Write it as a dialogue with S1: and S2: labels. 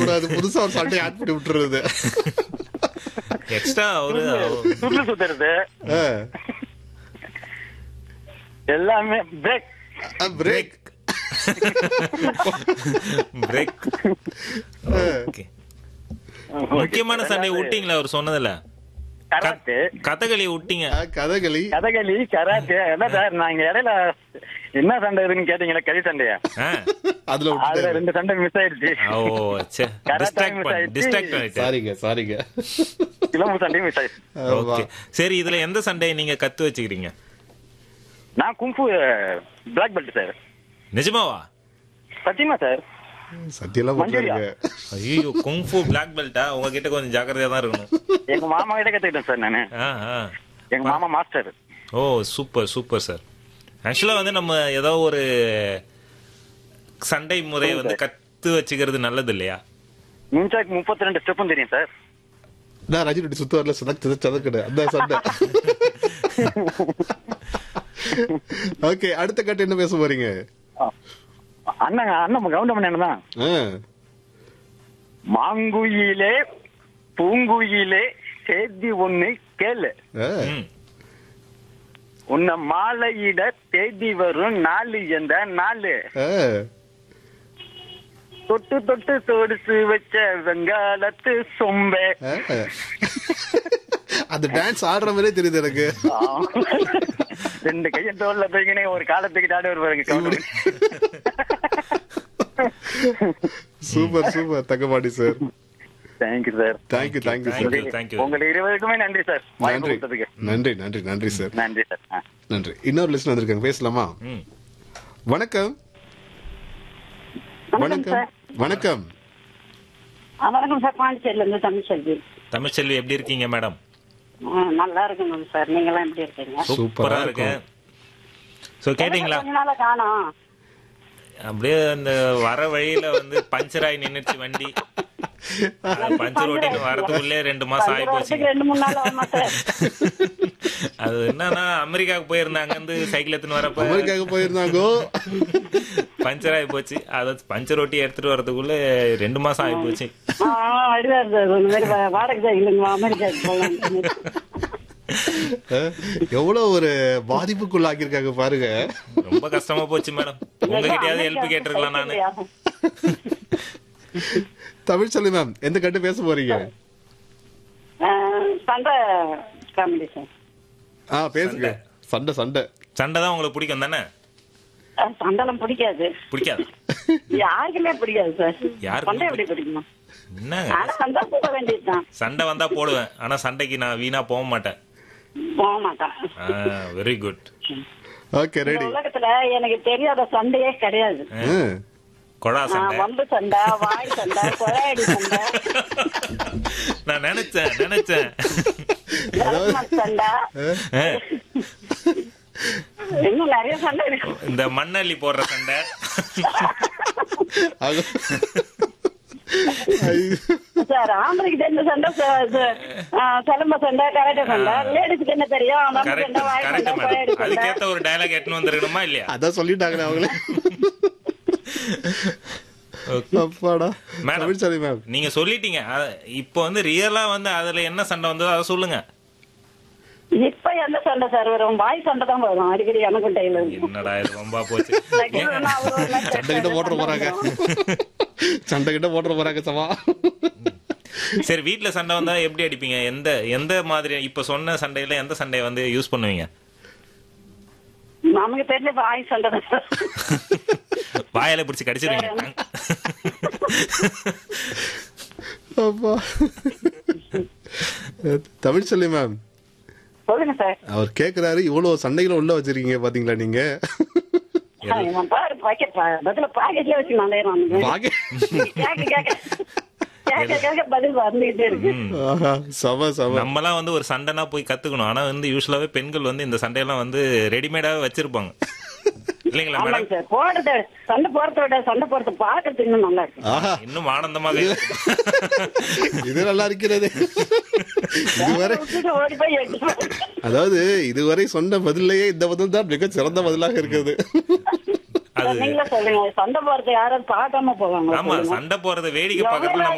S1: கூடாது புதுசா ஒரு சண்டை ஆட் பண்ணி விட்டுறது
S2: எக்ஸ்ட்ரா அவரு
S3: சுற்று சுத்துறது
S1: ஆ.
S3: எல்லாமே பிரேக்
S1: ஆ, பிரேக்
S2: பிரேக் ஓகே முக்கியமான சண்டை விட்டீங்களா அவர் சொன்னதுல
S3: கராத்தே
S2: கதகளி விட்டீங்க
S1: ஆ, கதகளி
S3: கதகளி கராத்தே என்ன சார் நாங்க இடையில என்ன சண்டை இருக்குன்னு கேட்டீங்களா கறி சண்டையா
S2: ஆ.
S1: அதுல
S3: அதுல
S1: விட்டுட்டாரு
S3: ரெண்டு சண்டை மிஸ் ஆயிடுச்சு
S2: ஓ சே
S3: கராத்தே
S2: டிஸ்ட்ராக்ட்
S3: miss
S2: பண்ணி
S3: ஆயிடுச்சு.
S2: டிஸ்ட்ராக்ட் பண்ணிட்டேன்
S1: சாரிங்க சாரிங்க
S3: கிலோமீட்டர் சண்டையும் மிஸ் ஆயிடுச்சு
S1: ஆமா.
S2: ஓகே சரி இதுல எந்த சண்டையை நீங்க கத்து வச்சுக்கிறீங்க
S3: நான் குங்ஃபு பிளாக் பெல்ட் சார்
S2: நிஜமாவா
S3: சத்தியமா சார்
S1: சத்தியெல்லாம்
S3: மஞ்சரியா?
S1: பண்றாங்க
S2: ஐயோ குங்ஃபு பிளாக் பெல்ட்டா உங்ககிட்ட கொஞ்சம் ஜாக்கிரதையா தான் இருக்கணும்
S3: எங்க மாமா கிட்ட கத்துக்கிட்டேன் சார் நானு
S2: ஆ ஆ
S3: எங்க மாமா மாஸ்டர்
S2: ஓ சூப்பர் சூப்பர் சார் ஆக்சுவலா வந்து நம்ம ஏதோ ஒரு சண்டை முறையை வந்து கத்து வச்சுக்கிறது நல்லது இல்லையா
S3: மின்சாக்கு முப்பத்தி ரெண்டு ஸ்டெப்பும் தெரியும் சார்
S1: நான் ரஜினி ரெட்டி சுத்த வரல சதக்கு சதக்கடு அந்த சண்டை ஓகே அடுத்த கட்டு என்ன பேச போறீங்க
S3: அண்ணன் அண்ணன் கவுண்டமன் என்ன தான்
S1: ஆ.
S3: மாங்குயிலே பூங்குயிலே செய்தி ஒண்ணு கேளு
S1: ஆ.
S2: ம்.
S3: உன்னை மாலையிட தேதி வரும் நாலு என்ற நாலு
S1: ஆ.
S3: தொட்டு தொட்டு தொடுத்து வச்ச வெங்காலத்து சொம்பே
S1: ஆ. அந்த டான்ஸ் ஆடுற மாதிரியே தெரியுது எனக்கு
S3: ரெண்டு கையை தோல்ல போய்க்கினே ஒரு காலத்துக்கு ஆடி வருவாருங்க கவுண்டமணி
S1: சூப்பர் சூப்பர் தங்கபாடி sir
S3: thank you sir
S1: thank you thank you
S2: Thank
S1: sir
S2: you, thank you.
S3: உங்களுக்கு இருவருக்குமே நன்றி சார் வாய்ப்பு
S1: நன்றி
S3: கொடுத்ததுக்கு
S1: நன்றி நன்றி நன்றி சார்
S3: நன்றி சார் ஆ.
S1: நன்றி இன்னொரு லிஸ்ட் வந்திருக்காங்க பேசலாமா
S2: ம்.
S1: வணக்கம்
S4: வணக்கம்
S1: வணக்கம்
S4: சார்
S1: வணக்கம்
S4: ஆ, வணக்கம் சார் பாண்டிச்சேரியில இருந்து தமிழ்செல்வி
S2: தமிழ்ச்செல்வி எப்படி இருக்கீங்க மேடம்
S4: ஆ, நல்லா இருக்கணும் சார் நீங்க எல்லாம் எப்படி இருக்கீங்க
S1: சூப்பரா
S2: சூப்பரா இருக்கு சோ கேட்டீங்களா
S4: கொஞ்ச நாளா காணோம்
S2: அப்படியே அந்த வர வழியில வந்து பஞ்சர் ஆகி நின்னுச்சு வண்டி அது பஞ்சர் ஓட்டின்னு வரதுக்குள்ளே ரெண்டு மாசம் ஆகி போச்சு
S4: வருஷத்துக்கு ரெண்டு மூணு நாள் ஆகுமா சார்
S2: அது என்னன்னா அமெரிக்காவுக்கு போயிருந்தாங்க வந்து சைக்கிள் எடுத்துன்னு வரப்ப
S1: அமெரிக்காவுக்கு போயிருந்தாங்கோ
S2: பஞ்சர் ஆகி போச்சு அதை பஞ்சர் ஒட்டி எடுத்துட்டு வரதுக்குள்ள ரெண்டு மாசம் ஆகி போச்சு
S4: ஆ, ஆ, வருவார் சார் இந்த மாதிரி வா- வாடகை சைக்கிளுங்க அமெரிக்காவுக்கு போகலாம்
S1: அஹ், எவ்வளவு ஒரு பாதிப்புக்குள்ளாக்கியிருக்காங்க பாருங்க
S2: ரொம்ப கஷ்டமா போச்சு மேடம் உங்ககிட்டயாவது ஹெல்ப் கேட்டிருக்கலாம் நானு
S1: தமிழ் மேம் எந்த கட்டு பேச போறீங்க
S4: ஆ, சண்டை காமெடி சார்
S1: ஆ பேசுங்க சண்டை சண்டை
S2: சண்டை தான் உங்களுக்கு பிடிக்கும் தானே
S4: ஆ, சண்டைலாம் பிடிக்காது
S2: பிடிக்காது
S4: யாருக்குமே பிடிக்காது சார்
S2: யாருக்குமே
S4: சண்டை எப்படி பிடிக்குமா
S2: என்னங்க
S4: ஆனா சண்டை போட வேண்டியதுதான்
S2: சண்டை வந்தா போடுவேன் ஆனா சண்டைக்கு நான் வீணா போக மாட்டேன்
S4: போக மாட்டான்
S2: வெரி குட்
S1: ஓகே
S4: இந்த
S1: ரெடி
S4: உலகத்துல எனக்கு தெரியாத சண்டையே கிடையாது
S2: கொடா
S4: ஆ,
S2: சண்டை
S4: வம்பு சண்டை வாய் சண்டை கொலையடி சண்டை
S2: நான் நினைச்சேன் நினைச்சேன்
S4: நரம்பு சண்டை
S2: அஹ்,
S4: இன்னும் நிறைய சண்டை இருக்கு
S2: இந்த மண்ணள்ளி போடுற சண்டை
S4: சார் ஆம்பளைக்கு தெரிஞ்ச சண்டை ச- ச- ஆ, சிலம்ப சண்டை கராட்டே சண்டை லேடிஸ்க்கு என்ன தெரியும் வம்பு
S2: கரெக்ட்
S4: சண்டை வாய்
S2: கரெக்ட்
S4: சண்டை கொலையடி
S2: மேடம்
S4: சண்டை
S2: அதுக்கேத்த ஒரு டயலாக் எட்டுன்னு வந்துருக்கணுமா இல்லையா
S1: அதான் சொல்லிட்டாங்களே அவங்களே அப்பாடா
S2: மேடம்.
S1: தமிழ்ச்சாலை மேம்
S2: நீங்க சொல்லிட்டீங்க அ- இப்போ வந்து ரியலா வந்து அதுல என்ன சண்டை வந்ததோ அதை சொல்லுங்க
S4: இப்ப எந்த சண்டை சார் வரும் வாய் சண்டை தான் வரும் அடிக்கடி எனக்கும் டெய்லர்
S2: என்னடா இது ரொம்ப போச்சு
S1: சண்டை கிட்ட போட்டுற போறாங்க சண்டை கிட்ட போட்டுற போறாங்க சமா
S2: சரி வீட்ல சண்டை வந்தா எப்படி அடிப்பீங்க எந்த எந்த மாதிரி இப்ப சொன்ன சண்டையில எந்த சண்டையை வந்து யூஸ் பண்ணுவீங்க
S4: நமக்கு தெரிஞ்ச வாய் சண்டை தான் சார்
S2: வாயில பிடிச்சி கடிச்சிருவீங்க
S1: அப்பா தமிழ்ச்செல்வி மேம்
S4: சொல்லுங்க சார்
S1: அவர் கேக்குறாரு இவ்வளவு சண்டைகளை உள்ள வச்சிருக்கீங்க பாத்தீங்களா நீங்க
S4: ஆ, இவன் பாரு பாக்கெட் பதில பாக்கெட்ல வச்சு நான்
S1: பாக்க-
S4: கேட்க கேட்க கேட்க கேட்க பதில் வந்துகிட்டே இருக்கு
S1: ஆஹா, சம சம
S2: நம்மலாம் வந்து ஒரு சண்டைனா போய் கத்துக்கணும் ஆனா வந்து யூஸ்வலாவே பெண்கள் வந்து இந்த சண்டையெல்லாம் வந்து ரெடிமேடாவே வச்சிருப்பாங்க இல்லைங்களா
S4: ஆமாங்க
S2: மேடம்
S4: சார் போடுறத சண்டை போறத விட சண்டை போறது பாக்குறதுக்கு இன்னும் நல்லா இருக்கு
S1: ஆஹா
S2: இன்னும் ஆனந்தமாக இருக்கும்.
S1: இது நல்லா இருக்கிறது இதுவரை
S4: விட்டுட்டு ஓடி போய் எடுத்து
S1: அதாவது இதுவரை சொன்ன பதிலையே இந்த பதில் தான் மிக சிறந்த பதிலாக இருக்குது
S2: அது
S4: நீங்களே சொல்லுங்க சண்டை போறது யாராவது பார்க்காம போவாங்க
S2: ஆமா சண்டை போறத வேடிக்கை பார்க்கறது நம்ம